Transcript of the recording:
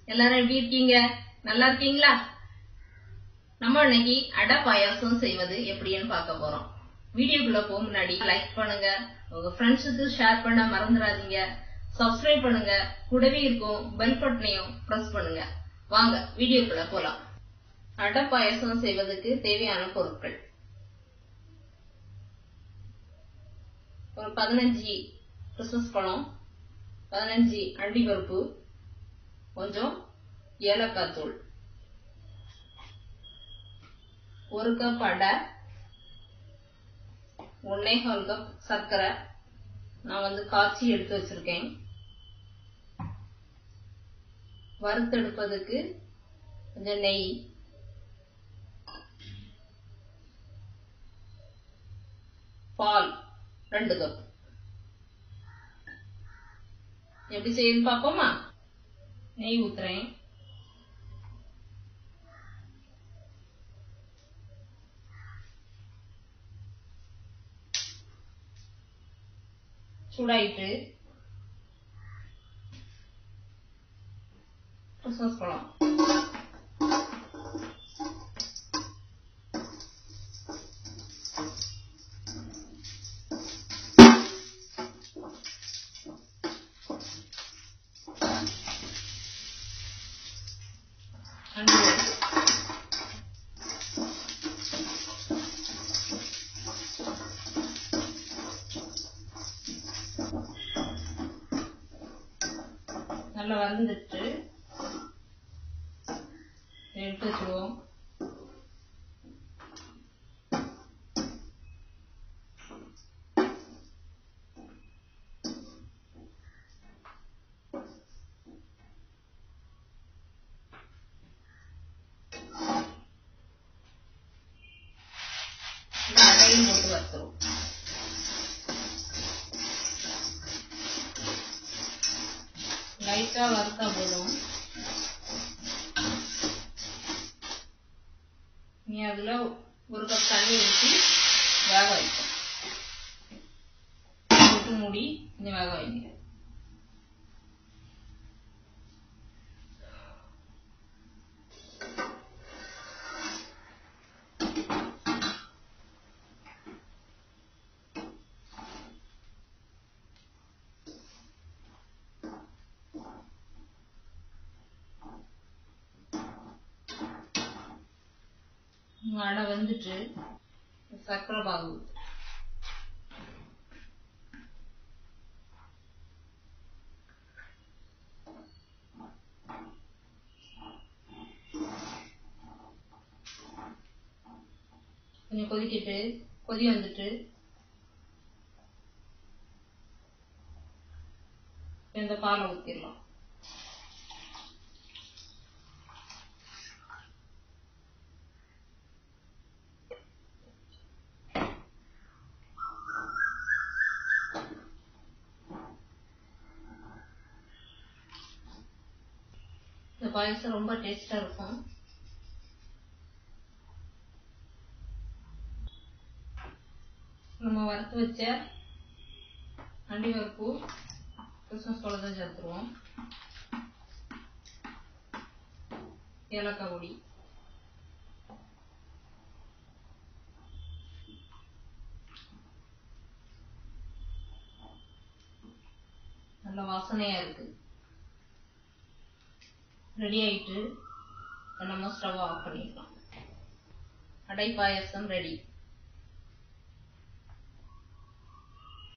எல்லாரும் எப்படி இருக்கீங்க நல்லா இருக்கீங்களா நம்ம இன்னைக்கு அடை பாயாசம் செய்வது எப்படின்னு பார்க்க போறோம் வீடியோக்குள்ள போக முன்னாடி லைக் பண்ணுங்க உங்க ஃப்ரெண்ட்ஸுக்கு ஷேர் பண்ண மறந்துடாதீங்க சப்ஸ்கிரைப் பண்ணுங்க கூடவே இருக்கும் பெல் பட்டனையும் பிரஸ் பண்ணுங்க வாங்க வீடியோக்குள்ள போலாம் அடை பாயாசம் செய்வதற்கு தேவையான பொருட்கள் ஒரு பதினஞ்சு கிறிஸ்மஸ் பழம் பதினஞ்சு அண்டிப்பருப்பு கொஞ்சம் ஏலக்காய் தூள் ஒரு கப் அடை ஒன்னே கால் கப் சர்க்கரை நான் வந்து காய்ச்சி எடுத்து வச்சிருக்கேன் வறுத்தெடுப்பதுக்கு கொஞ்சம் நெய் பால் ரெண்டு கப் எப்படி செய்யுது பாப்போமா நெய் ஊத்துறேன் சூடாயிட்டு கிறிஸ்மஸ் பழம் அண்டு நல்லா வந்துட்டு எடுத்து வச்சுருவோம் அடையும் போட்டு வறுத்துருவோம் லைட்டா வறுத்தா போதும் நீ அதுல ஒரு கப் தண்ணி ஊற்றி வேக வைக்கும் போட்டு மூடி நீ வேக வைங்க அடை வந்துட்டு சர்க்கரை பாகு ஊத்து. கொஞ்சம் கொதிக்கிட்டு கொதி வந்துட்டு இந்த பாலை ஊத்திடலாம் இந்த பாயசம் ரொம்ப டேஸ்டா இருக்கும் நம்ம வறுத்து வச்ச அண்டி பருப்பு கிறிஸ்மஸ் பழத்தை சேர்த்துருவோம் ஏலக்காய் பொடி நல்ல வாசனையா இருக்கு ரெடி ஆயிட்டு நம்ம ஸ்டவ் ஆஃப் பண்ணிடலாம் அடை பாயசம் ரெடி